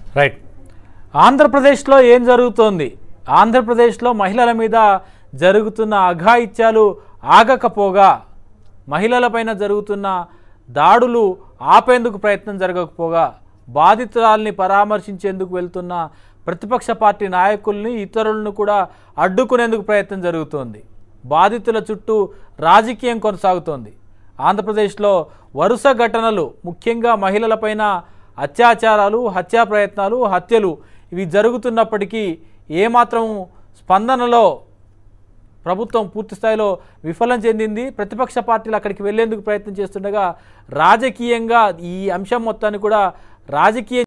right ఆంధ్రప్రదేశ్లో ఏం జరుగుతోంది ఆంధ్రప్రదేశ్లో మహిళల మీద జరుగుతున్న అఘాయిత్యాలు ఆగకపోగా మహిళలపైన జరుగుతున్న దాడులు ఆపేందుకు ప్రయత్నం జరగకపోగా బాధితురాల్ని పరామర్శించేందుకు వెళ్తున్న ప్రతిపక్ష పార్టీ నాయకుల్ని ఇతరులను కూడా అడ్డుకునేందుకు ప్రయత్నం జరుగుతోంది బాధితుల చుట్టూ రాజకీయం కొనసాగుతోంది ఆంధ్రప్రదేశ్లో వరుస ఘటనలు ముఖ్యంగా మహిళలపైన అత్యాచారాలు హత్యా ప్రయత్నాలు హత్యలు ఇవి జరుగుతున్నప్పటికీ ఏమాత్రం స్పందనలో ప్రభుత్వం పూర్తి స్థాయిలో విఫలం చెందింది ప్రతిపక్ష పార్టీలు అక్కడికి వెళ్లేందుకు ప్రయత్నం చేస్తుండగా రాజకీయంగా ఈ అంశం మొత్తాన్ని కూడా రాజకీయ